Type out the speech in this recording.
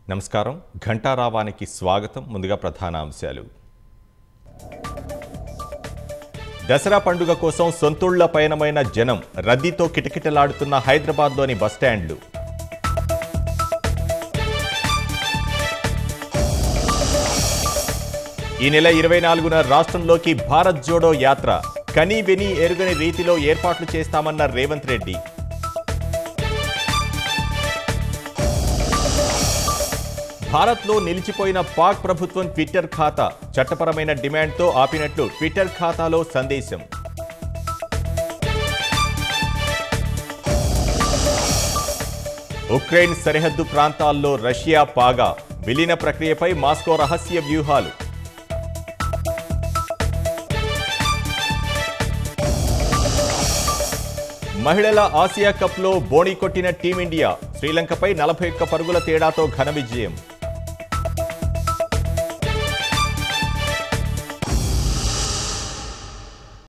నమస్కారం ఘంటారావానికి స్వాగతం ముందుగా ప్రధాన అంశాలు దసరా పండుగ కోసం సొంతూళ్ల పయనమైన జనం రద్దీతో కిటకిటలాడుతున్న హైదరాబాద్లోని బస్టాండ్లు ఈ నెల ఇరవై నాలుగున రాష్ట్రంలోకి భారత్ జోడో యాత్ర కనీ విని ఎరుగని రీతిలో ఏర్పాట్లు చేస్తామన్న రేవంత్ రెడ్డి భారత్లో నిలిచిపోయిన పాక్ ప్రభుత్వం ట్విట్టర్ ఖాతా చట్టపరమైన డిమాండ్తో ఆపినట్లు ట్విట్టర్ ఖాతాలో సందేశం ఉక్రెయిన్ సరిహద్దు ప్రాంతాల్లో రష్యా పాగా విలీన ప్రక్రియపై మాస్కో రహస్య వ్యూహాలు మహిళల ఆసియా కప్లో బోణి కొట్టిన టీమిండియా శ్రీలంకపై నలభై ఒక్క పరుగుల తేడాతో ఘన విజయం